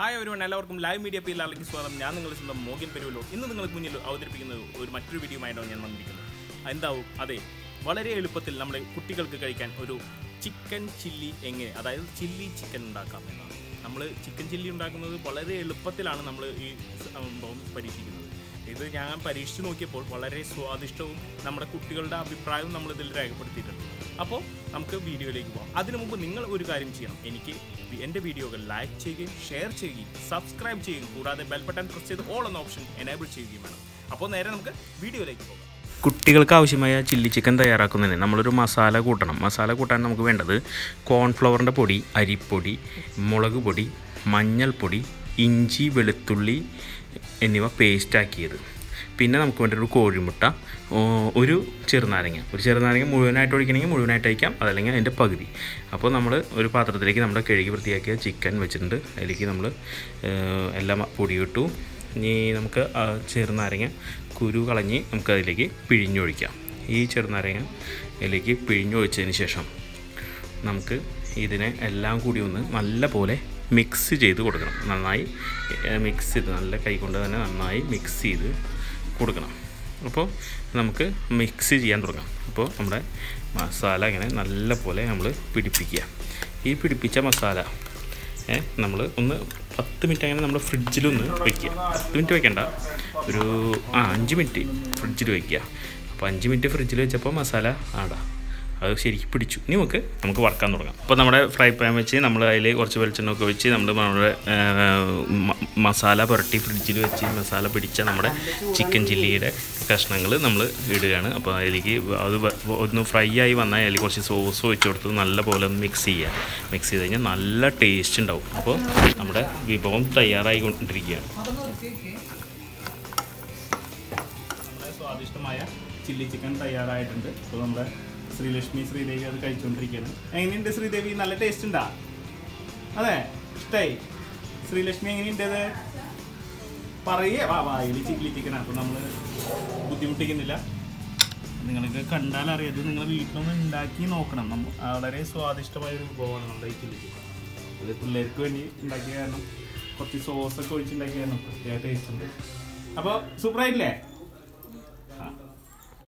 hi ഒരുവൺ എല്ലാവർക്കും live media പിയിലേക്ക് സ്വാഗതം ഞാൻ നിങ്ങളുടെ സ്വന്തം മോഗൻ പെരുവല്ലോ ഇന്ന് നിങ്ങൾക്ക് മുന്നിൽ അവതരിപ്പിക്കുന്നത് ഒരു മറ്റൊരു വീഡിയോയുമായിട്ടാണ് ഞാൻ വന്നിരിക്കുന്നത് എന്താവും അതെ വളരെ എളുപ്പത്തിൽ നമ്മുടെ കുട്ടികൾക്ക് കഴിക്കാൻ ഒരു ചിക്കൻ ചില്ലി എങ്ങനെ അതായത് ചില്ലി ചിക്കൻ ഉണ്ടാക്കാം എന്നാണ് നമ്മൾ ചിക്കൻ ചില്ലി ഉണ്ടാക്കുന്നത് വളരെ എളുപ്പത്തിലാണ് നമ്മൾ ഈ സംഭവം പരീക്ഷിക്കുന്നത് ഇത് ഞാൻ പരീക്ഷിച്ച് നോക്കിയപ്പോൾ വളരെ സ്വാദിഷ്ടവും നമ്മുടെ കുട്ടികളുടെ അഭിപ്രായവും നമ്മൾ ഇതിൽ രേഖപ്പെടുത്തിയിട്ടുണ്ട് അപ്പോൾ നമുക്ക് വീഡിയോയിലേക്ക് പോകാം അതിനു മുമ്പ് നിങ്ങൾ ഒരു കാര്യം ചെയ്യണം എനിക്ക് എൻ്റെ വീഡിയോകൾ ലൈക്ക് ചെയ്യുകയും ഷെയർ ചെയ്യുകയും സബ്സ്ക്രൈബ് ചെയ്യുകയും കൂടാതെ ബെൽ ബട്ടൺ പ്രസ് ചെയ്ത് ഓൾ എന്ന ഓപ്ഷൻ എനേബിൾ ചെയ്യുകയും വേണം അപ്പോൾ നേരെ നമുക്ക് വീഡിയോയിലേക്ക് പോകാം കുട്ടികൾക്ക് ആവശ്യമായ ചില്ലി ചിക്കൻ തയ്യാറാക്കുന്നതിന് നമ്മളൊരു മസാല കൂട്ടണം മസാല കൂട്ടാൻ നമുക്ക് വേണ്ടത് കോൺഫ്ലവറിൻ്റെ പൊടി അരിപ്പൊടി മുളക് പൊടി മഞ്ഞൾപ്പൊടി ഇഞ്ചി വെളുത്തുള്ളി എന്നിവ പേസ്റ്റാക്കിയത് പിന്നെ നമുക്ക് വേണ്ട ഒരു കോഴിമുട്ട ഓ, ഒരു ചെറുനാരങ്ങ ഒരു ചെറുനാരങ്ങ മുഴുവനായിട്ട് ഒഴിക്കണമെങ്കിൽ മുഴുവനായിട്ട് അയക്കാം അതല്ലെങ്കിൽ അതിൻ്റെ പകുതി അപ്പോൾ നമ്മൾ ഒരു പാത്രത്തിലേക്ക് നമ്മുടെ കഴുകി വൃത്തിയാക്കിയ ചിക്കൻ വെച്ചിട്ടുണ്ട് അതിലേക്ക് നമ്മൾ ഏഹ്, എല്ലാം പൊടിയിട്ടു ഇനി നമുക്ക് ആ ചെറുനാരങ്ങ കുരു കളഞ്ഞ് നമുക്ക് അതിലേക്ക് പിഴിഞ്ഞൊഴിക്കാം ഈ ചെറുനാരങ്ങ അതിലേക്ക് പിഴിഞ്ഞൊഴിച്ചതിന് ശേഷം നമുക്ക് ഇതിനെ എല്ലാം കൂടി ഒന്ന് നല്ല പോലെ മിക്സ് ചെയ്ത് കൊടുക്കണം നന്നായി മിക്സ് ചെയ്ത് നല്ല കൈ കൊണ്ട് തന്നെ നന്നായി മിക്സ് ചെയ്ത് കൊടുക്കണം അപ്പോൾ നമുക്ക് മിക്സ് ചെയ്യാൻ തുടങ്ങാം അപ്പോൾ നമ്മുടെ മസാല ഇങ്ങനെ നല്ല പോലെ നമ്മൾ പിടിപ്പിക്കുക ഈ പിടിപ്പിച്ച മസാല നമ്മൾ ഒന്ന് പത്ത് മിനിറ്റ് അങ്ങനെ നമ്മൾ ഫ്രിഡ്ജിലൊന്ന് വെക്കുക പത്ത് മിനിറ്റ് വെക്കണ്ട ഒരു ആ അഞ്ച് മിനിറ്റ് ഫ്രിഡ്ജിൽ വെക്കുക അപ്പോൾ അഞ്ച് മിനിറ്റ് ഫ്രിഡ്ജിൽ വെച്ചപ്പോൾ മസാല ആടാ അത് ശരിക്കും പിടിച്ചു ഇനി നമുക്ക് നമുക്ക് വറക്കാൻ തുടങ്ങാം അപ്പോൾ നമ്മുടെ ഫ്രൈ പാൻ വെച്ച് നമ്മൾ അതിൽ കുറച്ച് വെളിച്ചെണ്ണ ഒക്കെ വെച്ച് നമ്മൾ നമ്മുടെ ആ, മ- മസാല പുരട്ടി ഫ്രിഡ്ജിൽ വെച്ച് മസാല പിടിച്ച നമ്മുടെ ചിക്കൻ ചില്ലിയുടെ കഷ്ണങ്ങൾ നമ്മൾ ഇടുകയാണ് അപ്പോൾ അതിലേക്ക് അത് വ- ഒന്ന് ഫ്രൈ ആയി വന്നാൽ അതിൽ കുറച്ച് സോസ് ഒഴിച്ച് കൊടുത്ത് നല്ല പോലെ ഒന്ന് മിക്സ് ചെയ്യുക മിക്സ് ചെയ്ത് കഴിഞ്ഞാൽ നല്ല ടേസ്റ്റ് ഉണ്ടാവും അപ്പോൾ നമ്മുടെ വിഭവം തയ്യാറായി കൊണ്ടിരിക്കുകയാണ് നമ്മുടെ സ്വാദിഷ്ടമായ ചില്ലി ചിക്കൻ തയ്യാറായിട്ടുണ്ട് അപ്പോൾ നമ്മുടെ ശ്രീലക്ഷ്മി ശ്രീദേവി അത് കഴിച്ചുകൊണ്ടിരിക്കുകയാണ് എങ്ങനെയുണ്ട് ശ്രീദേവി നല്ല ടേസ്റ്റ് ഉണ്ടാ അതെ ഇഷ്ടായി ശ്രീലക്ഷ്മി എങ്ങനെയുണ്ട് ഇത് പറയേ വാ വായിൽ ചില്ലി ചിക്കൻ അപ്പോൾ നമ്മൾ ബുദ്ധിമുട്ടിക്കുന്നില്ല നിങ്ങൾക്ക് കണ്ടാൽ അറിയാം ഇത് നിങ്ങൾ വീട്ടിലൊന്ന് ഉണ്ടാക്കി നോക്കണം നമ്മ വളരെ സ്വാദിഷ്ടമായ ഒരു വിഭവമാണ് നമ്മുടെ ഈ ചില്ലി ചിക്കൻ അത് പിള്ളേർക്ക് വേണ്ടി ഉണ്ടാക്കിയ കാരണം കുറച്ച് സോസൊക്കെ ഒഴിച്ചുണ്ടാക്കിയ കാരണം പ്രത്യേക ടേസ്റ്റ് ഉണ്ട് അപ്പോൾ സൂപ്പറായിട്ടില്ലേ